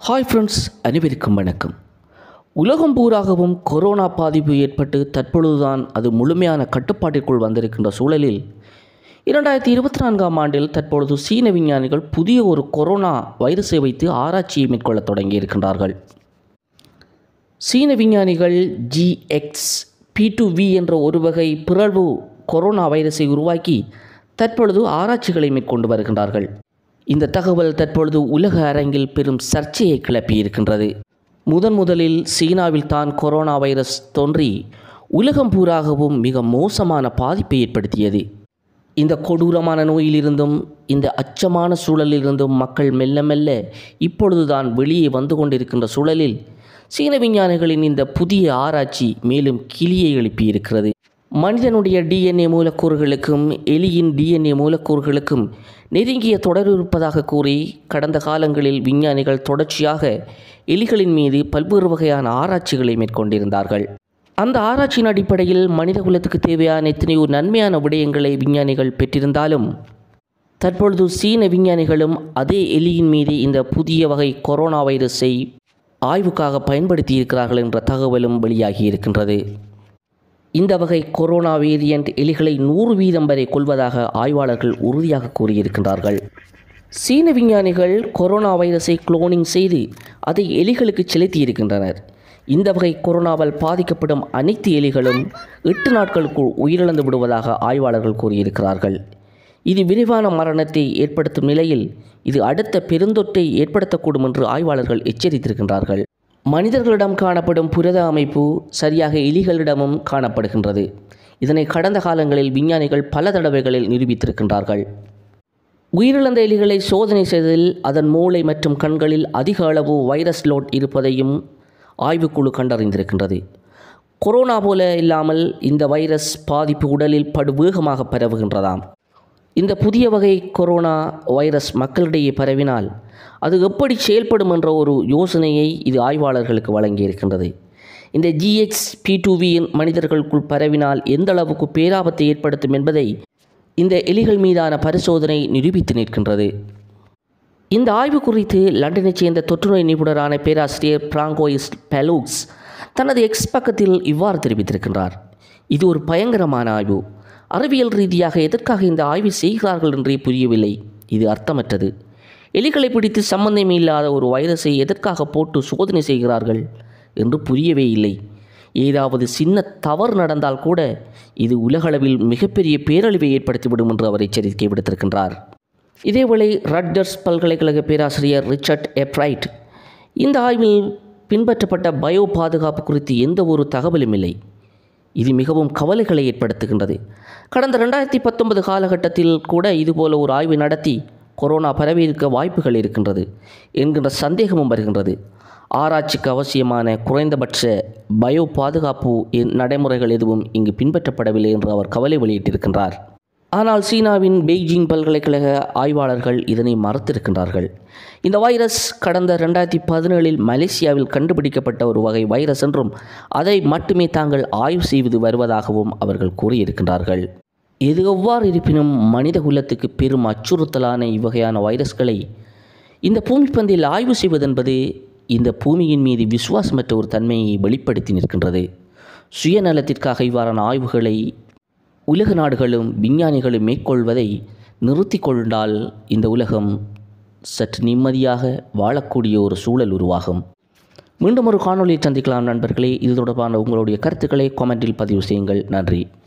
hi friends அனைவருக்கும் வணக்கம் உலகம் பூராகவும் கொரோனா பாதிப்பு ஏற்பட்டு தற்பொழுதுதான் அது முழுமையான கட்டுப்பாட்டிற்குள் வந்திருக்கின்ற சூழலில் இரண்டாயிரத்தி இருபத்தி நான்காம் ஆண்டில் தற்பொழுது சீன விஞ்ஞானிகள் புதிய ஒரு கொரோனா வைரஸை வைத்து ஆராய்ச்சியை மேற்கொள்ளத் தொடங்கியிருக்கின்றார்கள் சீன விஞ்ஞானிகள் ஜிஎக்ஸ் பி டு வி என்ற ஒரு வகை பிறழ்வு கொரோனா வைரஸை உருவாக்கி தற்பொழுது ஆராய்ச்சிகளை மேற்கொண்டு வருகின்றார்கள் இந்த தகவல் தற்பொழுது உலக அரங்கில் பெரும் சர்ச்சையை கிளப்பியிருக்கின்றது முதன் முதலில் சீனாவில் தான் கொரோனா வைரஸ் தோன்றி உலகம் பூராகவும் மிக மோசமான பாதிப்பை ஏற்படுத்தியது இந்த கொடூரமான நோயிலிருந்தும் இந்த அச்சமான சூழலிலிருந்தும் மக்கள் மெல்ல மெல்ல இப்பொழுதுதான் வெளியே வந்து கொண்டிருக்கின்ற சூழலில் சீன விஞ்ஞானிகளின் இந்த புதிய ஆராய்ச்சி மேலும் கிளியை எழுப்பியிருக்கிறது மனிதனுடைய டிஎன்ஏ மூலக்கூறுகளுக்கும் எலியின் டிஎன்ஏ மூலக்கூறுகளுக்கும் நெருங்கிய தொடர்பு இருப்பதாக கூறி கடந்த காலங்களில் விஞ்ஞானிகள் தொடர்ச்சியாக எலிகளின் மீது பல்வேறு வகையான ஆராய்ச்சிகளை மேற்கொண்டிருந்தார்கள் அந்த ஆராய்ச்சியின் அடிப்படையில் மனித குலத்துக்கு தேவையான எத்தனையோ நன்மையான விடயங்களை விஞ்ஞானிகள் பெற்றிருந்தாலும் தற்பொழுது சீன விஞ்ஞானிகளும் அதே எலியின் மீது இந்த புதிய வகை கொரோனா வைரஸை ஆய்வுக்காக பயன்படுத்தி இருக்கிறார்கள் என்ற தகவலும் வெளியாகி இருக்கின்றது இந்த வகை கொரோனா வேரியண்ட் எலிகளை நூறு வீதம் வரை கொள்வதாக ஆய்வாளர்கள் உறுதியாக கூறியிருக்கின்றார்கள் சீன விஞ்ஞானிகள் கொரோனா வைரஸை குளோனிங் செய்து அதை எலிகளுக்கு செலுத்தியிருக்கின்றனர் இந்த வகை கொரோனாவால் பாதிக்கப்படும் அனைத்து எலிகளும் எட்டு நாட்களுக்குள் உயிரிழந்து விடுவதாக ஆய்வாளர்கள் கூறியிருக்கிறார்கள் இது விரைவான மரணத்தை ஏற்படுத்தும் நிலையில் இது அடுத்த பெருந்தொற்றை ஏற்படுத்தக்கூடும் என்று ஆய்வாளர்கள் எச்சரித்திருக்கின்றார்கள் மனிதர்களிடம் காணப்படும் புரத அமைப்பு சரியாக எலிகளிடமும் காணப்படுகின்றது இதனை கடந்த காலங்களில் விஞ்ஞானிகள் பல தடவைகளில் நிரூபித்திருக்கின்றார்கள் உயிரிழந்த எலிகளை சோதனை செய்ததில் அதன் மூளை மற்றும் கண்களில் அதிக அளவு வைரஸ் லோட் இருப்பதையும் ஆய்வுக்குழு கண்டறிந்திருக்கின்றது கொரோனா போல இல்லாமல் இந்த வைரஸ் பாதிப்பு உடலில் படுவேகமாக பரவுகின்றதாம் இந்த புதிய வகை கொரோனா வைரஸ் மக்களிடையே பரவினால் அது எப்படி செயல்படும் என்ற ஒரு யோசனையை இது ஆய்வாளர்களுக்கு வழங்கியிருக்கின்றது இந்த ஜிஎக்ஸ் பி டூவியின் மனிதர்களுக்குள் பரவினால் எந்த அளவுக்கு பேராபத்தை ஏற்படுத்தும் என்பதை இந்த எலிகள் மீதான பரிசோதனை நிரூபித்து நிற்கின்றது இந்த ஆய்வு குறித்து லண்டனைச் சேர்ந்த தொற்றுநோய் நிபுணரான பேராசிரியர் பிராங்கோயிஸ் பெலூக்ஸ் தனது எக்ஸ் பக்கத்தில் இவ்வாறு தெரிவித்திருக்கின்றார் இது ஒரு பயங்கரமான ஆய்வு அறிவியல் ரீதியாக எதற்காக இந்த ஆய்வு செய்கிறார்கள் என்றே புரியவில்லை இது அர்த்தமற்றது எலிகளை பிடித்து சம்பந்தமே இல்லாத ஒரு வைரஸை எதற்காக போட்டு சோதனை செய்கிறார்கள் என்று புரியவே இல்லை ஏதாவது சின்ன தவறு நடந்தால் கூட இது உலகளவில் மிகப்பெரிய பேரழிவை ஏற்படுத்திவிடும் என்று அவர் எச்சரிக்கை விடுத்திருக்கின்றார் இதேவேளை ரட்கர்ஸ் பல்கலைக்கழக பேராசிரியர் ரிச்சர்ட் எப்ரைட் இந்த ஆய்வில் பின்பற்றப்பட்ட பயோ பாதுகாப்பு குறித்து எந்த ஒரு தகவலும் இல்லை இது மிகவும் கவலைகளை ஏற்படுத்துகின்றது கடந்த ரெண்டாயிரத்தி பத்தொன்பது காலகட்டத்தில் கூட இதுபோல ஒரு ஆய்வு நடத்தி கொரோனா பரவியிருக்க வாய்ப்புகள் இருக்கின்றது என்கின்ற சந்தேகமும் வருகின்றது ஆராய்ச்சிக்கு அவசியமான குறைந்தபட்ச பயோ பாதுகாப்பு நடைமுறைகள் எதுவும் இங்கு பின்பற்றப்படவில்லை என்று அவர் கவலை வெளியிட்டிருக்கின்றார் ஆனால் சீனாவின் பெய்ஜிங் பல்கலைக்கழக ஆய்வாளர்கள் இதனை மறுத்திருக்கின்றார்கள் இந்த வைரஸ் கடந்த ரெண்டாயிரத்தி பதினேழில் மலேசியாவில் கண்டுபிடிக்கப்பட்ட ஒரு வகை வைரஸ் என்றும் அதை மட்டுமே தாங்கள் ஆய்வு செய்து வருவதாகவும் அவர்கள் கூறியிருக்கின்றார்கள் எது எவ்வாறு இருப்பினும் மனித குலத்துக்கு பெரும் அச்சுறுத்தலான இவ்வகையான வைரஸ்களை இந்த பூமிப்பந்தில் ஆய்வு செய்வதென்பது இந்த பூமியின் மீது விசுவாசமற்ற ஒரு தன்மையை வெளிப்படுத்தி நிற்கின்றது சுயநலத்திற்காக இவ்வாறான ஆய்வுகளை உலக நாடுகளும் விஞ்ஞானிகளும் மேற்கொள்வதை நிறுத்தி கொண்டால் இந்த உலகம் சற்று நிம்மதியாக வாழக்கூடிய ஒரு சூழல் உருவாகும் மீண்டும் ஒரு காணொலியை சந்திக்கலாம் நண்பர்களே இது தொடர்பான உங்களுடைய கருத்துக்களை கொமெண்டில் பதிவு செய்யுங்கள் நன்றி